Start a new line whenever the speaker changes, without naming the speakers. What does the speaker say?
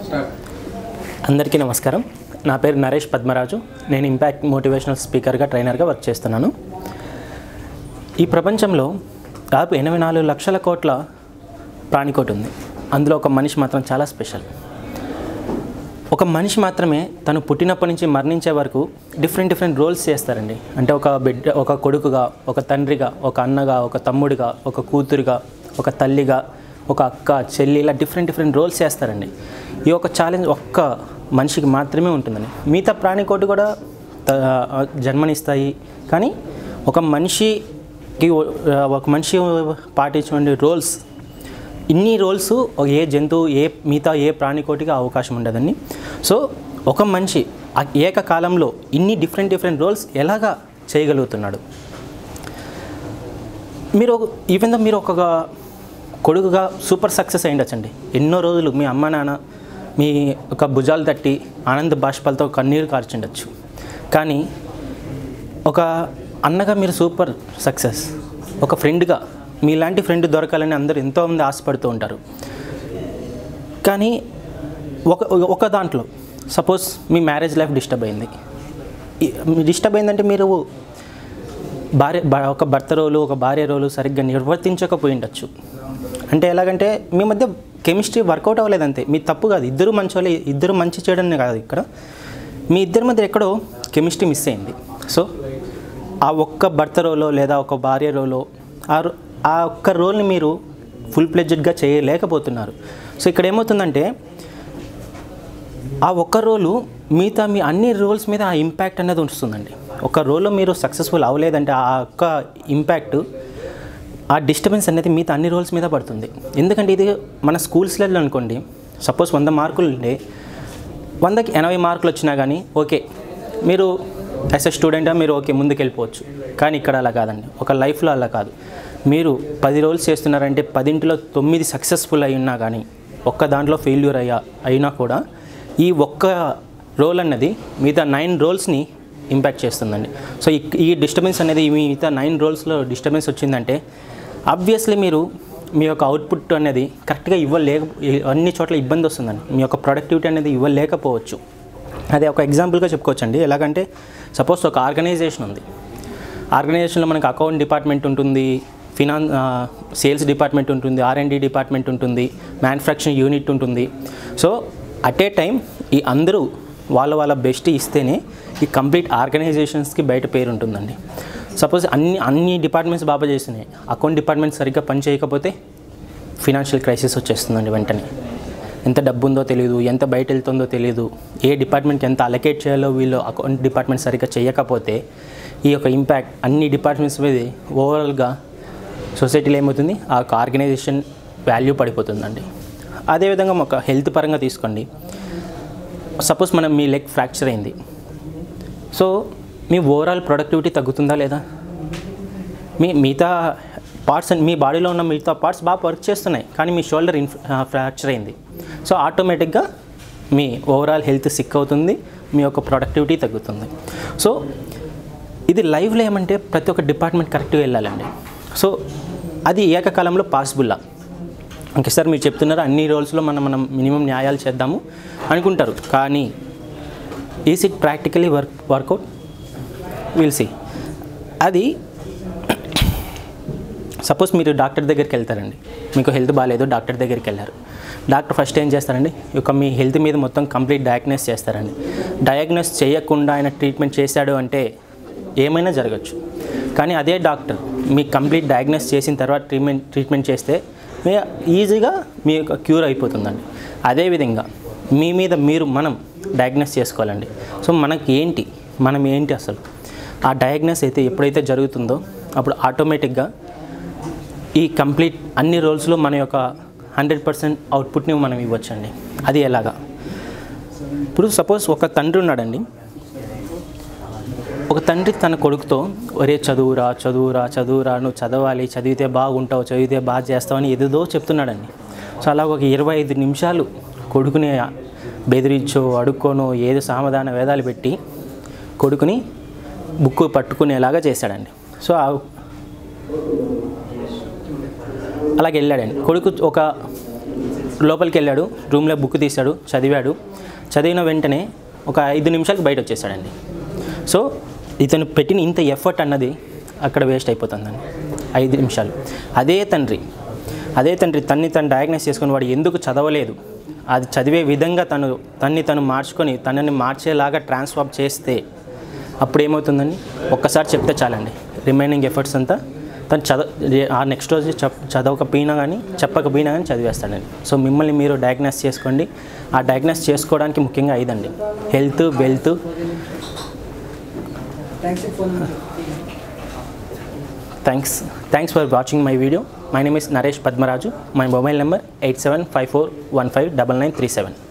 అందరికీ నమస్కారం నా పేరు నరేష్ పద్మరాజు నేను ఇంపాక్ట్ మోటివేషనల్ స్పీకర్గా ట్రైనర్గా వర్క్ చేస్తున్నాను ఈ ప్రపంచంలో దాదాపు ఎనభై నాలుగు లక్షల కోట్ల ప్రాణికోటి ఉంది అందులో ఒక మనిషి మాత్రం చాలా స్పెషల్ ఒక మనిషి మాత్రమే తను పుట్టినప్పటి నుంచి మరణించే వరకు డిఫరెంట్ డిఫరెంట్ రోల్స్ చేస్తారండి అంటే ఒక బిడ్డ ఒక కొడుకుగా ఒక తండ్రిగా ఒక అన్నగా ఒక తమ్ముడిగా ఒక కూతురుగా ఒక తల్లిగా ఒక అక్క చెల్లి ఇలా డిఫరెంట్ డిఫరెంట్ రోల్స్ చేస్తారండి ఈ ఒక ఛాలెంజ్ ఒక్క మనిషికి మాత్రమే ఉంటుందండి మిగతా ప్రాణికోటి కూడా త- జన్మనిస్తాయి కానీ ఒక మనిషికి ఒక మనిషి పాటించే రోల్స్ ఇన్ని రోల్స్ ఏ జంతువు ఏ మిగతా ఏ ప్రాణికోటికి అవకాశం ఉండదండి సో ఒక మనిషి ఆ ఏకకాలంలో ఇన్ని డిఫరెంట్ డిఫరెంట్ రోల్స్ ఎలాగా చేయగలుగుతున్నాడు మీరు ఈవెన్ దో మీరు ఒక కొడుకుగా సూపర్ సక్సెస్ అయ్యిండొచ్చండి ఎన్నో రోజులు మీ అమ్మ నాన్న మీ ఒక భుజాలు తట్టి ఆనంద బాష్పాలతో కన్నీరు కార్చుండొచ్చు కానీ ఒక అన్నగా మీరు సూపర్ సక్సెస్ ఒక ఫ్రెండ్గా మీలాంటి ఫ్రెండ్ దొరకాలని అందరూ ఎంతోమంది ఆశపడుతూ ఉంటారు కానీ ఒక ఒక దాంట్లో సపోజ్ మీ మ్యారేజ్ లైఫ్ డిస్టర్బ్ అయింది డిస్టర్బ్ అయిందంటే మీరు భార్య భ- ఒక భర్త రోలు ఒక భార్య రోలు సరిగ్గా నిర్వర్తించకపోయి ఉండొచ్చు అంటే ఎలాగంటే మీ మధ్య కెమిస్ట్రీ వర్కౌట్ అవ్వలేదు అంతే మీ తప్పు కాదు ఇద్దరు మంచి వాళ్ళే ఇద్దరు మంచి చేయడం కాదు ఇక్కడ మీ ఇద్దరి మధ్య ఎక్కడో కెమిస్ట్రీ మిస్ అయింది సో ఆ ఒక్క భర్త రోలో లేదా ఒక భార్య రోలో ఆ రో- ఆ ఒక్క రోల్ని మీరు ఫుల్ ప్లెడ్జెడ్గా చేయలేకపోతున్నారు సో ఇక్కడ ఏమవుతుందంటే ఆ ఒక్క రోలు మిగతా మీ అన్ని రోల్స్ మీద ఆ ఇంపాక్ట్ అనేది వస్తుందండి ఒక రోల్లో మీరు సక్సెస్ఫుల్ అవ్వలేదంటే ఆ ఒక్క ఇంపాక్ట్ ఆ డిస్టర్బెన్స్ అనేది మిగతా అన్ని రోల్స్ మీద పడుతుంది ఎందుకంటే ఇది మన స్కూల్స్లలో అనుకోండి సపోజ్ వంద మార్కులు ఉంటే వందకి ఎనభై మార్కులు వచ్చినా కానీ ఓకే మీరు యాజ్ ఎ స్టూడెంట్గా మీరు ఓకే ముందుకు వెళ్ళిపోవచ్చు కానీ ఇక్కడ అలా కాదండి ఒక లైఫ్లో అలా కాదు మీరు పది రోల్స్ చేస్తున్నారంటే పదింటిలో తొమ్మిది సక్సెస్ఫుల్ అయి ఉన్నా కానీ ఒక్క దాంట్లో ఫెయిల్యూర్ అయ్యా అయినా కూడా ఈ ఒక్క రోల్ అన్నది మిగతా నైన్ రోల్స్ని ఇంపాక్ట్ చేస్తుందండి సో ఈ ఈ డిస్టర్బెన్స్ అనేది ఈ మిగతా నైన్ రోల్స్లో డిస్టర్బెన్స్ వచ్చిందంటే ఆబ్వియస్లీ మీరు మీ యొక్క అవుట్పుట్ అనేది కరెక్ట్గా ఇవ్వలేక అన్ని చోట్ల ఇబ్బంది వస్తుందండి మీ యొక్క ప్రొడక్టివిటీ అనేది ఇవ్వలేకపోవచ్చు అదే ఒక ఎగ్జాంపుల్గా చెప్పుకోవచ్చండి ఎలాగంటే సపోజ్ ఒక ఆర్గనైజేషన్ ఉంది ఆర్గనైజేషన్లో మనకి అకౌంట్ డిపార్ట్మెంట్ ఉంటుంది ఫినాన్ సేల్స్ డిపార్ట్మెంట్ ఉంటుంది ఆర్ఎండి డిపార్ట్మెంట్ ఉంటుంది మ్యానుఫ్యాక్చరింగ్ యూనిట్ ఉంటుంది సో అట్ ఏ టైం ఈ అందరూ వాళ్ళ వాళ్ళ బెస్ట్ ఇస్తేనే ఈ కంప్లీట్ ఆర్గనైజేషన్స్కి బయట పేరు ఉంటుందండి సపోజ్ అన్ని అన్ని డిపార్ట్మెంట్స్ బాగా చేస్తున్నాయి అకౌంట్ డిపార్ట్మెంట్ సరిగ్గా పని చేయకపోతే ఫినాన్షియల్ క్రైసిస్ వచ్చేస్తుందండి వెంటనే ఎంత డబ్బు ఉందో తెలియదు ఎంత బయట వెళ్తుందో తెలియదు ఏ డిపార్ట్మెంట్ ఎంత అలకేట్ చేయాలో వీళ్ళు అకౌంట్ డిపార్ట్మెంట్ సరిగ్గా చేయకపోతే ఈ యొక్క ఇంపాక్ట్ అన్ని డిపార్ట్మెంట్స్ మీద ఓవరాల్గా సొసైటీలో ఏమవుతుంది ఆ యొక్క ఆర్గనైజేషన్ వాల్యూ పడిపోతుందండి అదేవిధంగా ఒక హెల్త్ పరంగా తీసుకోండి సపోజ్ మనం మీ లెగ్ ఫ్రాక్చర్ అయింది సో మీ ఓవరాల్ ప్రొడక్టివిటీ తగ్గుతుందా లేదా మీ మిగతా పార్ట్స్ మీ బాడీలో ఉన్న మిగతా పార్ట్స్ బాగా వర్క్ చేస్తున్నాయి కానీ మీ షోల్డర్ ఇన్ ఫ్రాక్చర్ అయింది సో ఆటోమేటిక్గా మీ ఓవరాల్ హెల్త్ సిక్ అవుతుంది మీ యొక్క ప్రొడక్టివిటీ తగ్గుతుంది సో ఇది లైవ్లో ఏమంటే ప్రతి ఒక్క డిపార్ట్మెంట్ కరెక్ట్గా వెళ్ళాలండి సో అది ఏకకాలంలో పాసిబుల్లా ఓకే సార్ మీరు చెప్తున్నారు అన్ని రోల్స్లో మనం మనం మినిమం న్యాయాలు చేద్దాము అనుకుంటారు కానీ is it practically work work out will see అది సపోజ్ మీరు డాక్టర్ దగ్గరికి వెళ్తారండి మీకు హెల్త్ బాగాలేదు డాక్టర్ దగ్గరికి వెళ్ళారు డాక్టర్ ఫస్ట్ ఏం చేస్తారండి ఒక మీ హెల్త్ మీద మొత్తం కంప్లీట్ డయాగ్నోస్ చేస్తారండి డయాగ్నోస్ చేయకుండా ఆయన ట్రీట్మెంట్ చేశాడు అంటే ఏమైనా జరగచ్చు కానీ అదే డాక్టర్ మీ కంప్లీట్ డయాగ్నోస్ చేసిన తర్వాత ట్రీట్మెంట్ ట్రీట్మెంట్ చేస్తే మీ ఈజీగా మీ యొక్క క్యూర్ అయిపోతుందండి అదేవిధంగా మీ మీద మీరు మనం డయాగ్నోస్ చేసుకోవాలండి సో మనకి ఏంటి మనం ఏంటి అసలు ఆ డయాగ్నోస్ అయితే ఎప్పుడైతే జరుగుతుందో అప్పుడు ఆటోమేటిక్గా ఈ కంప్లీట్ అన్ని రోల్స్లో మన యొక్క హండ్రెడ్ పర్సెంట్ అవుట్పుట్ని మనం ఇవ్వచ్చండి అది ఎలాగా ఇప్పుడు సపోజ్ ఒక తండ్రి ఉన్నాడండి ఒక తండ్రి తన కొడుకుతో ఒరే చదువురా చదువురా చదువురా నువ్వు చదవాలి చదివితే బాగుంటావు చదివితే బాగా చేస్తావు అని ఏదేదో చెప్తున్నాడండి సో అలా ఒక ఇరవై ఐదు నిమిషాలు కొడుకుని బెదిరించో అడుక్కోనో ఏదో సామధాన వేదాలు పెట్టి కొడుకుని బుక్ పట్టుకునేలాగా చేశాడండి సో ఆ అలాగే వెళ్ళాడండి కొడుకు ఒక లోపలికి వెళ్ళాడు రూమ్లో బుక్ తీశాడు చదివాడు చదివిన వెంటనే ఒక ఐదు నిమిషాలకు బయట వచ్చేసాడండి సో ఇతను పెట్టిన ఇంత ఎఫర్ట్ అన్నది అక్కడ వేస్ట్ అయిపోతుందండి ఐదు నిమిషాలు అదే తండ్రి అదే తండ్రి తన్ని తను డయాగ్నైజ్ చేసుకుని వాడు ఎందుకు చదవలేదు అది చదివే విధంగా తను తన్ని తను మార్చుకొని తనని మార్చేలాగా ట్రాన్స్ఫార్మ్ చేస్తే అప్పుడు ఏమవుతుందండి ఒక్కసారి చెప్తే చాలండి రిమైనింగ్ ఎఫర్ట్స్ అంతా తను చదవ ఆ నెక్స్ట్ రోజు చెప్ చదవకపోయినా కానీ చెప్పకపోయినా కానీ చదివేస్తాడండి సో మిమ్మల్ని మీరు డయాగ్నైజ్ చేసుకోండి ఆ డయాగ్నైజ్ చేసుకోవడానికి ముఖ్యంగా ఐదండి health wealth thanks thanks for watching my video my name is Naresh Padmaraju my mobile number eight seven five four one five double nine three seven